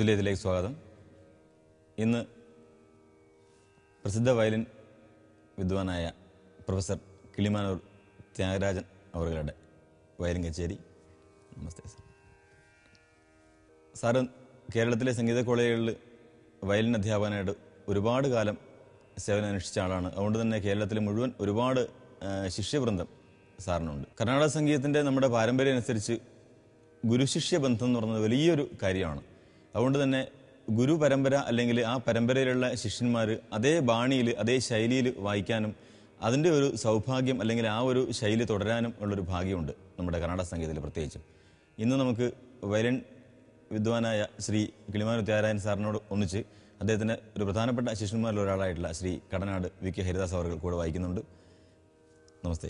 നിലയത്തിലേക്ക് സ്വാഗതം ഇന്ന് പ്രസിദ്ധ വയലിൻ വിദ്വാനായ പ്രൊഫസർ കിളിമാനൂർ ത്യാഗരാജൻ അവരുടെ വയലിൻ കച്ചേരി നമസ്തേ സാർ സാറ് കേരളത്തിലെ സംഗീത കോളേജുകളിൽ വയലിൻ അധ്യാപകനായിട്ട് ഒരുപാട് കാലം സേവനം അനുഷ്ഠിച്ച ആളാണ് അതുകൊണ്ട് തന്നെ കേരളത്തിലെ മുഴുവൻ ഒരുപാട് ആ, ശിഷ്യവൃന്ദം സാറിനുണ്ട് കർണാടക സംഗീതത്തിൻ്റെ നമ്മുടെ പാരമ്പര്യം അനുസരിച്ച് ഗുരുശിഷ്യ ബന്ധം എന്ന് പറയുന്നത് വലിയൊരു കാര്യമാണ് അതുകൊണ്ട് തന്നെ ഗുരു പരമ്പര അല്ലെങ്കിൽ ആ പരമ്പരയിലുള്ള ശിഷ്യന്മാർ അതേ ബാണിയിൽ അതേ ശൈലിയിൽ വായിക്കാനും അതിൻ്റെ ഒരു സൗഭാഗ്യം അല്ലെങ്കിൽ ആ ഒരു ശൈലി തുടരാനും ഉള്ളൊരു ഭാഗ്യമുണ്ട് നമ്മുടെ കർണാടക സംഗീതത്തിൽ പ്രത്യേകിച്ചും ഇന്ന് നമുക്ക് വയലിൻ വിദ്വാനായ ശ്രീ കിളിമാനു ത്യാരായൻ സാറിനോട് ഒന്നിച്ച് അദ്ദേഹത്തിന് ഒരു പ്രധാനപ്പെട്ട ശിഷ്യന്മാരിൽ ഒരാളായിട്ടുള്ള ശ്രീ കടനാട് വി കെ ഹരിദാസ് അവർ കൂടെ വായിക്കുന്നുണ്ട് നമസ്തേ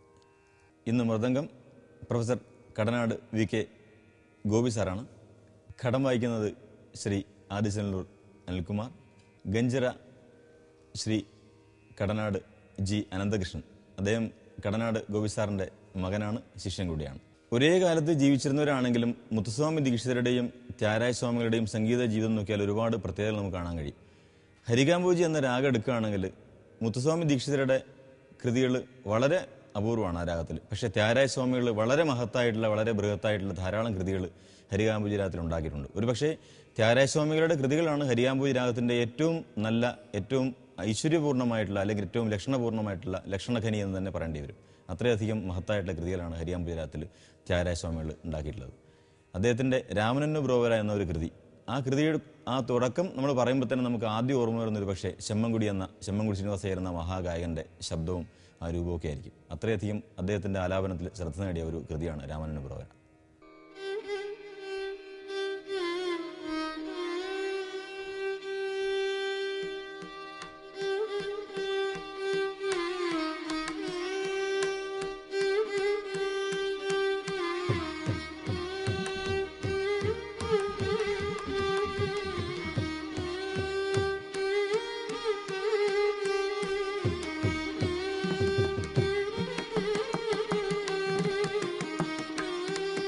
ഇന്ന് മൃദംഗം professor Kadanad V K Gopi സാറാണ് ഘടം വായിക്കുന്നത് ശ്രീ ആദിശനല്ലൂർ അനിൽകുമാർ ഗഞ്ചിറ ശ്രീ കടനാട് ജി അനന്തകൃഷ്ണൻ അദ്ദേഹം കടനാട് ഗോപി സാറിൻ്റെ മകനാണ് ശിഷ്യൻ കൂടിയാണ് ഒരേ കാലത്ത് ജീവിച്ചിരുന്നവരാണെങ്കിലും മുത്തുസ്വാമി ദീക്ഷിതരുടെയും ത്യാരായ സ്വാമികളുടെയും സംഗീത ജീവിതം നോക്കിയാൽ ഒരുപാട് പ്രത്യേകതകൾ നമുക്ക് കാണാൻ കഴിയും ഹരികാംബോജി എന്ന രാഗം എടുക്കുകയാണെങ്കിൽ മുത്തുസ്വാമി ദീക്ഷിതരുടെ കൃതികൾ വളരെ അപൂർവമാണ് ആ രാഗത്തിൽ പക്ഷേ ത്യാരായ സ്വാമികൾ വളരെ മഹത്തായിട്ടുള്ള വളരെ ബൃഹത്തായിട്ടുള്ള ധാരാളം കൃതികൾ ഹരികാംബോജി രാഗത്തിൽ ഉണ്ടാക്കിയിട്ടുണ്ട് ഒരുപക്ഷേ ത്യാരായ സ്വാമികളുടെ കൃതികളാണ് ഹരികാംബോജി രാഗത്തിൻ്റെ ഏറ്റവും നല്ല ഏറ്റവും ഐശ്വര്യപൂർണ്ണമായിട്ടുള്ള അല്ലെങ്കിൽ ഏറ്റവും ലക്ഷണപൂർണ്ണമായിട്ടുള്ള ലക്ഷണഖനി എന്ന് തന്നെ പറയേണ്ടി വരും അത്രയധികം മഹത്തായിട്ടുള്ള കൃതികളാണ് ഹരിയാംബോജി രാഗത്തിൽ ത്യാരായ സ്വാമികൾ ഉണ്ടാക്കിയിട്ടുള്ളത് അദ്ദേഹത്തിൻ്റെ രാമനന്നു ബ്രോവര എന്ന ഒരു കൃതി ആ കൃതിയുടെ ആ തുടക്കം നമ്മൾ പറയുമ്പോൾ തന്നെ നമുക്ക് ആദ്യം ഓർമ്മ വരുന്നത് പക്ഷേ ചെമ്മൻകുടി എന്ന ചെമ്മൻകുടി ശ്രീനിവാസയ്യർ എന്ന മഹാഗായകന്റെ ശബ്ദവും ആ രൂപമൊക്കെ ആയിരിക്കും അത്രയധികം അദ്ദേഹത്തിന്റെ ആലാപനത്തിൽ ശ്രദ്ധ നേടിയ ഒരു കൃതിയാണ് രാമനന്നു ബ്രോവര Thank you.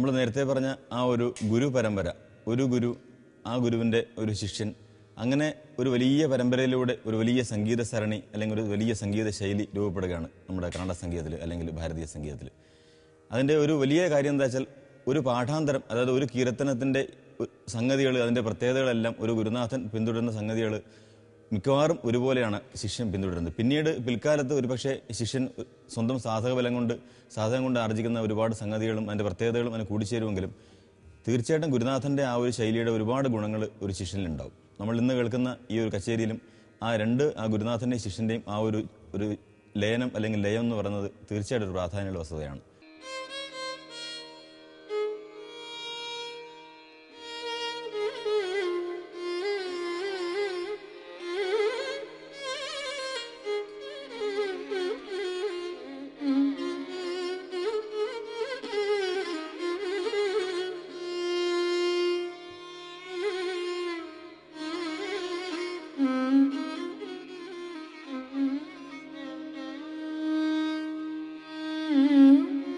നമ്മൾ നേരത്തെ പറഞ്ഞ ആ ഒരു ഗുരു പരമ്പര ഒരു ഗുരു ആ ഗുരുവിൻ്റെ ഒരു ശിഷ്യൻ അങ്ങനെ ഒരു വലിയ പരമ്പരയിലൂടെ ഒരു വലിയ സംഗീത സരണി അല്ലെങ്കിൽ ഒരു വലിയ സംഗീത ശൈലി രൂപപ്പെടുകയാണ് നമ്മുടെ കന്നഡ സംഗീതത്തിൽ അല്ലെങ്കിൽ ഭാരതീയ സംഗീതത്തിൽ അതിൻ്റെ ഒരു വലിയ കാര്യം എന്താ വെച്ചാൽ ഒരു പാഠാന്തരം അതായത് ഒരു കീർത്തനത്തിൻ്റെ സംഗതികൾ അതിൻ്റെ പ്രത്യേകതകളെല്ലാം ഒരു ഗുരുനാഥൻ പിന്തുടരുന്ന സംഗതികൾ മിക്കവാറും ഒരുപോലെയാണ് ശിഷ്യൻ പിന്തുടരുന്നത് പിന്നീട് പിൽക്കാലത്ത് ഒരുപക്ഷെ ശിഷ്യൻ സ്വന്തം സാധകബലം കൊണ്ട് സാധകം കൊണ്ട് ആർജിക്കുന്ന ഒരുപാട് സംഗതികളും അതിൻ്റെ പ്രത്യേകതകളും അതിന് കൂടിച്ചേരുമെങ്കിലും തീർച്ചയായിട്ടും ഗുരുനാഥൻ്റെ ആ ഒരു ശൈലിയുടെ ഒരുപാട് ഗുണങ്ങൾ ഒരു ശിഷ്യനിലുണ്ടാവും നമ്മൾ ഇന്ന് കേൾക്കുന്ന ഈ ഒരു കച്ചേരിയിലും ആ രണ്ട് ആ ഗുരുനാഥൻ്റെയും ശിഷ്യൻ്റെയും ആ ഒരു ഒരു ലയനം അല്ലെങ്കിൽ ലയം എന്ന് പറയുന്നത് തീർച്ചയായിട്ടും ഒരു പ്രാധാന്യമുള്ള വസ്തുതയാണ് Mm-hmm.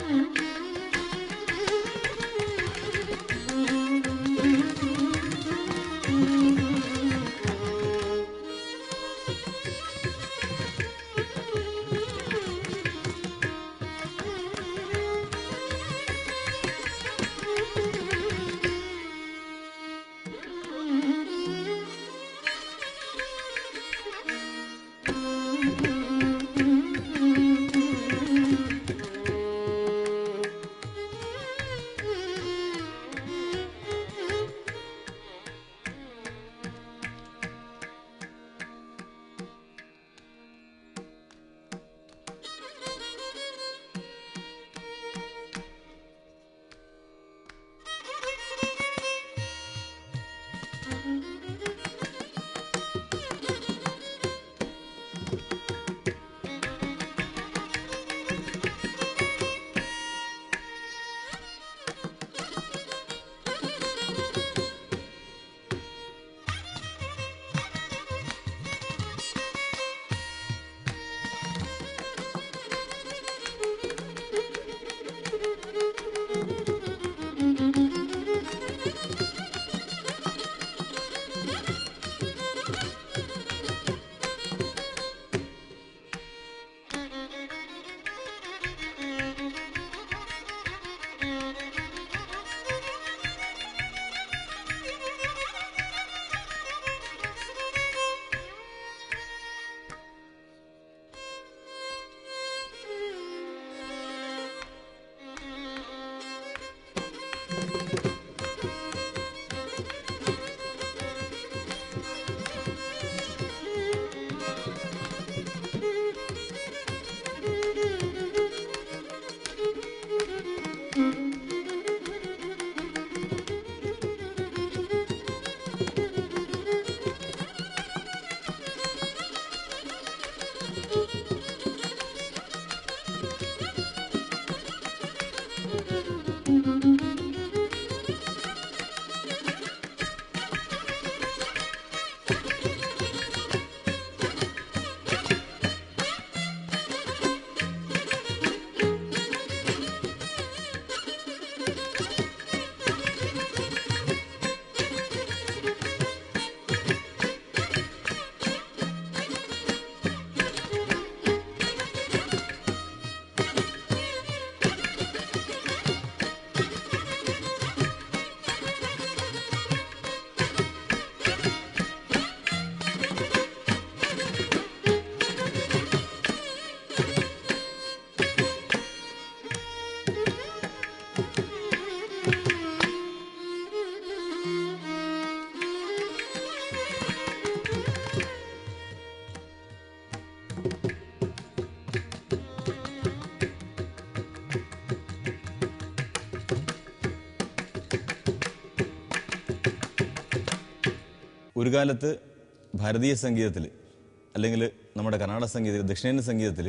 ഒരു കാലത്ത് ഭാരതീയ സംഗീതത്തിൽ അല്ലെങ്കിൽ നമ്മുടെ കർണാടക സംഗീതത്തിൽ ദക്ഷിണേന്ത്യൻ സംഗീതത്തിൽ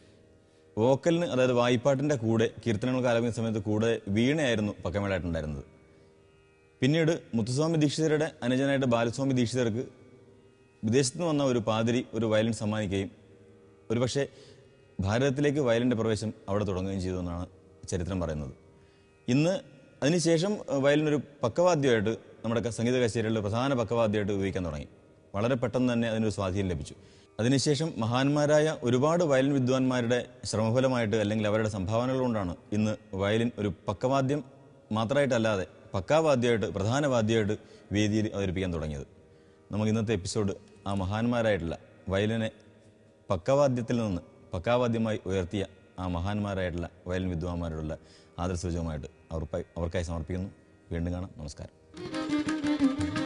വോക്കലിന് അതായത് വായ്പാട്ടിൻ്റെ കൂടെ കീർത്തനങ്ങൾക്ക് ആലപിക്കുന്ന സമയത്ത് കൂടെ വീണയായിരുന്നു പക്കമേടായിട്ടുണ്ടായിരുന്നത് പിന്നീട് മുത്തുസ്വാമി ദീക്ഷിതരുടെ അനുജനായിട്ട് ബാലസ്വാമി ദീക്ഷിതർക്ക് വിദേശത്ത് നിന്ന് വന്ന ഒരു പാതിരി ഒരു വയലിൻ സമ്മാനിക്കുകയും ഒരുപക്ഷെ ഭാരതത്തിലേക്ക് വയലിൻ്റെ പ്രവേശം അവിടെ തുടങ്ങുകയും ചെയ്തു എന്നാണ് ചരിത്രം പറയുന്നത് ഇന്ന് അതിനുശേഷം അഹ്, വയലിനൊരു പക്കവാദ്യമായിട്ട് നമ്മുടെ ക- സംഗീത കച്ചേരികളിൽ പ്രധാന പക്കവാദ്യമായിട്ട് ഉപയോഗിക്കാൻ തുടങ്ങി വളരെ പെട്ടെന്ന് തന്നെ അതിനൊരു സ്വാധീനം ലഭിച്ചു അതിനുശേഷം മഹാന്മാരായ ഒരുപാട് വയലിൻ വിദ്വാൻമാരുടെ ശ്രമഫലമായിട്ട് അല്ലെങ്കിൽ അവരുടെ സംഭാവനകൾ കൊണ്ടാണ് ഇന്ന് വയലിൻ ഒരു പക്കവാദ്യം മാത്രമായിട്ടല്ലാതെ പക്കാവാദ്യമായിട്ട് പ്രധാന വാദ്യമായിട്ട് വേദിയിൽ അവതരിപ്പിക്കാൻ തുടങ്ങിയത് നമുക്ക് ഇന്നത്തെ എപ്പിസോഡ് ആ മഹാന്മാരായിട്ടുള്ള വയലിനെ പക്കവാദ്യത്തിൽ നിന്ന് പക്കാവാദ്യമായി ഉയർത്തിയ ആ മഹാന്മാരായിട്ടുള്ള വയലിൻ വിദ്വാന്മാരോടുള്ള ആദരസൂചകമായിട്ട് അവർക്കായി അവർക്കായി സമർപ്പിക്കുന്നു വീണ്ടും കാണാം നമസ്കാരം